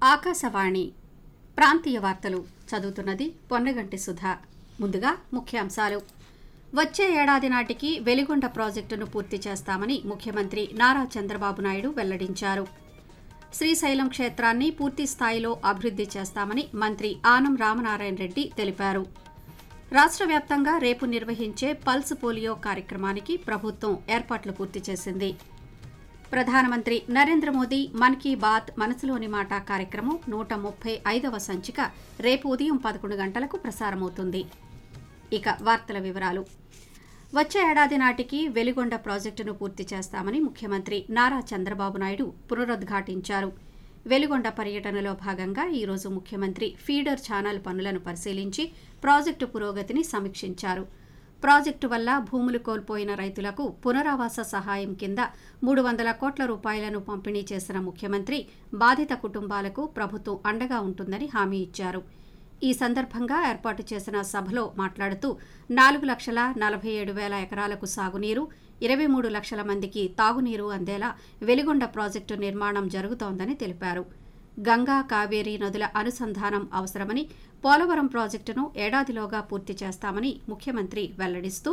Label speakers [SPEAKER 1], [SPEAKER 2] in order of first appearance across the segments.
[SPEAKER 1] ఆకాశవాణి ప్రాంతీయ వార్తలు చదువుతున్నది పొన్నగంటి సుధా ముందుగా ముఖ్యాంశాలు వచ్చే ఏడాది నాటికి వెలిగొండ ప్రాజెక్టును పూర్తి చేస్తామని ముఖ్యమంత్రి నారా చంద్రబాబు నాయుడు వెల్లడించారు శ్రీశైలం క్షేత్రాన్ని పూర్తి స్థాయిలో అభివృద్ది చేస్తామని మంత్రి ఆనం రామనారాయణ రెడ్డి తెలిపారు రాష్ట్ర వ్యాప్తంగా రేపు నిర్వహించే పల్స్ పోలియో కార్యక్రమానికి ప్రభుత్వం ఏర్పాట్లు పూర్తి చేసింది ప్రధానమంత్రి నరేంద్ర మోదీ మన్ కీ బాత్ మనసులోని మాట కార్యక్రమం నూట ముప్పై ఐదవ సంచిక రేపు ఉదయం పదకొండు గంటలకు ప్రసారమవుతుంది ఇక వార్తల వివరాలు వచ్చే ఏడాది నాటికి వెలిగొండ ప్రాజెక్టును పూర్తి చేస్తామని ముఖ్యమంత్రి నారా చంద్రబాబు నాయుడు పునరుద్ఘాటించారు వెలిగొండ పర్యటనలో భాగంగా ఈరోజు ముఖ్యమంత్రి ఫీడర్ ఛానల్ పనులను పరిశీలించి ప్రాజెక్టు పురోగతిని సమీక్షించారు ప్రాజెక్టు వల్ల భూములు కోల్పోయిన రైతులకు పునరావాస సహాయం కింద మూడు వందల కోట్ల రూపాయలను పంపిణీ చేసిన ముఖ్యమంత్రి బాధిత కుటుంబాలకు ప్రభుత్వం అండగా ఉంటుందని హామీ ఇచ్చారు ఈ సందర్భంగా ఏర్పాటు చేసిన సభలో మాట్లాడుతూ నాలుగు లక్షల నలభై ఏడు వేల ఎకరాలకు సాగునీరు ఇరవై మూడు లక్షల మందికి తాగునీరు అందేలా వెలిగొండ ప్రాజెక్టు నిర్మాణం జరుగుతోందని తెలిపారు గంగా కావేరీ నదుల అనుసంధానం అవసరమని పోలవరం ప్రాజెక్టును ఏడాదిలోగా పూర్తి చేస్తామని ముఖ్యమంత్రి వెల్లడిస్తూ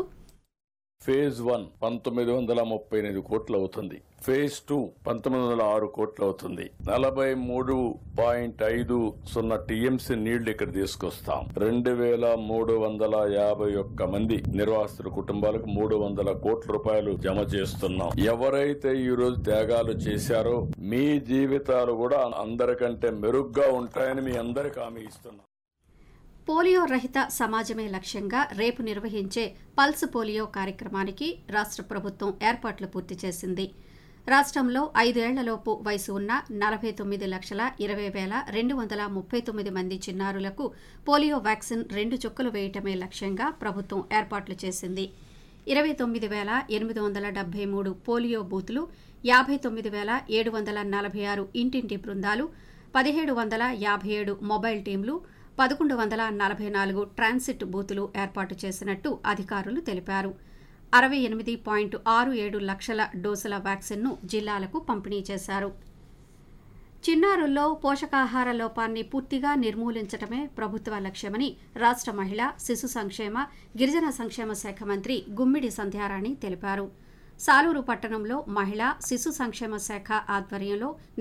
[SPEAKER 2] ఫేజ్ వన్ పంతొమ్మిది వందల ముప్పై ఎనిమిది కోట్లు అవుతుంది ఫేజ్ టూ పంతొమ్మిది వందల ఆరు కోట్లు అవుతుంది నలభై మూడు పాయింట్ ఐదు సున్నా టీఎంసీ నీళ్లు ఇక్కడ తీసుకొస్తాం రెండు వేల మూడు వందల యాభై ఒక్క మంది నిర్వాసితుల కుటుంబాలకు మూడు వందల కోట్ల రూపాయలు జమ చేస్తున్నాం ఎవరైతే ఈ రోజు త్యాగాలు చేశారో మీ జీవితాలు కూడా అందరికంటే మెరుగ్గా ఉంటాయని మీ అందరికి హామీ ఇస్తున్నాం
[SPEAKER 1] పోలియో రహిత సమాజమే లక్ష్యంగా రేపు నిర్వహించే పల్స్ పోలియో కార్యక్రమానికి రాష్ట్ర ప్రభుత్వం ఏర్పాట్లు పూర్తి చేసింది రాష్ట్రంలో ఐదేళ్లలోపు వయసు ఉన్న నలభై తొమ్మిది లక్షల ఇరవై వేల రెండు వందల ముప్పై తొమ్మిది మంది చిన్నారులకు పోలియో వ్యాక్సిన్ రెండు చుక్కలు వేయటమే లక్ష్యంగా ప్రభుత్వం ఏర్పాట్లు చేసింది ఇరవై తొమ్మిది వేల ఎనిమిది వందల డెబ్బై మూడు పోలియో బూతులు యాభై తొమ్మిది వేల ఏడు వందల నలభై ఆరు ఇంటింటి బృందాలు పదిహేడు వందల యాభై ఏడు మొబైల్ టీంలు పదకొండు వందల నలభై నాలుగు ట్రాన్సిట్ బూతులు ఏర్పాటు చేసినట్టు అధికారులు తెలిపారు అరవై ఎనిమిది పాయింట్ ఆరు ఏడు లక్షల డోసుల వ్యాక్సిన్ను జిల్లాలకు పంపిణీ చేశారు చిన్నారుల్లో పోషకాహార లోపాన్ని పూర్తిగా నిర్మూలించడమే ప్రభుత్వ లక్ష్యమని రాష్ట్ర మహిళా శిశు సంక్షేమ గిరిజన సంక్షేమ శాఖ మంత్రి గుమ్మిడి సంధ్యారాణి తెలిపారు సాలూరు పట్టణంలో మహిళా శిశు సంక్షేమ శాఖ ఆధ్వర్యంలో